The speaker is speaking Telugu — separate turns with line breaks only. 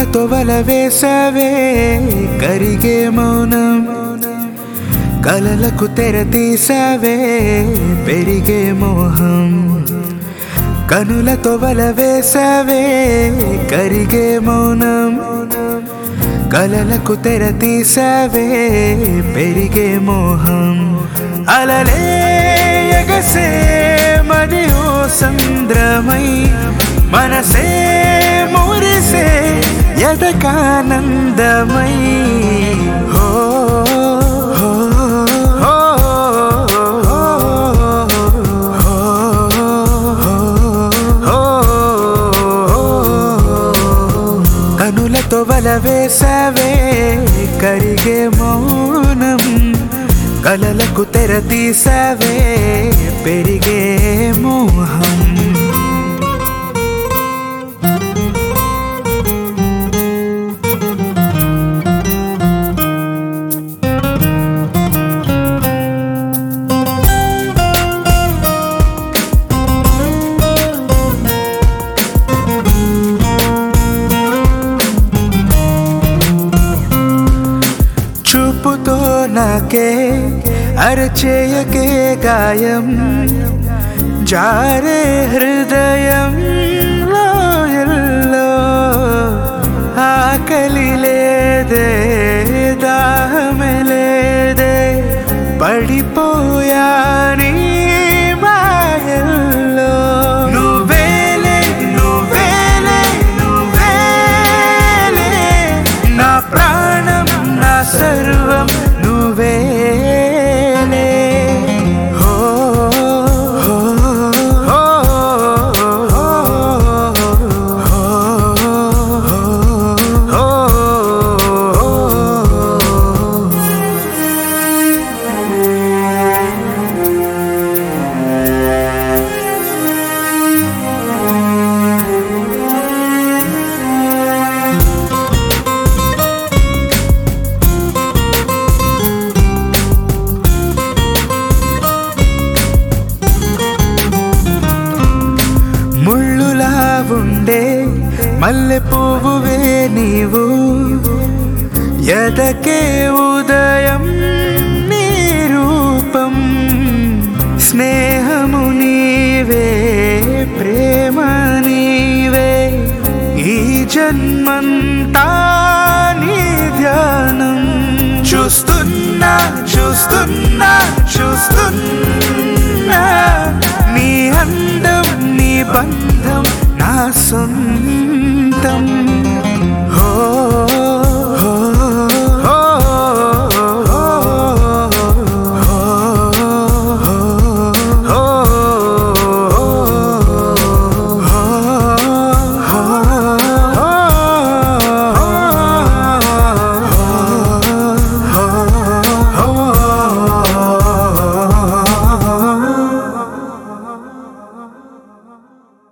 కనులతో వల వేసవే కరిగే మౌనం కలలకు తెర తీసావే పెరిగే మోహం కనులతో వల వేసవే కరిగే మౌనం కలలకు తెర తీసావే పెరిగే మోహం అలలే ఎగసే మది ఓ సంద్రమై మనసే మురిసే ఎదకానందమై హో హో, హో, కనులతో వల వేసవే కరిగే మౌనం కలలకు తెర తీసవే పెరిగే మోహం చూపుతో నాకే అరచేయకే గాయం జారే హృదయం లోయల్లో ఆకలి లేదే దాహమే లేదే పడిపోయా నీ మాయల్లో నువ్వేలే నువ్వేలే నువ్వేలే నా ప్రాణం నా సర్వం నువ్వేలే హో హో హో ముళ్ళులా ఉండే మల్లె పువ్వువే నీవు ఎదకే ఉదయం నీ రూపం స్నేహము నీవే ప్రేమ నీవే ఈ జన్మంతా నీ ధ్యానం చూస్తున్నా చూస్తున్నా చూస్తున్నా నీ అందం నీ బంధం నా సొంతం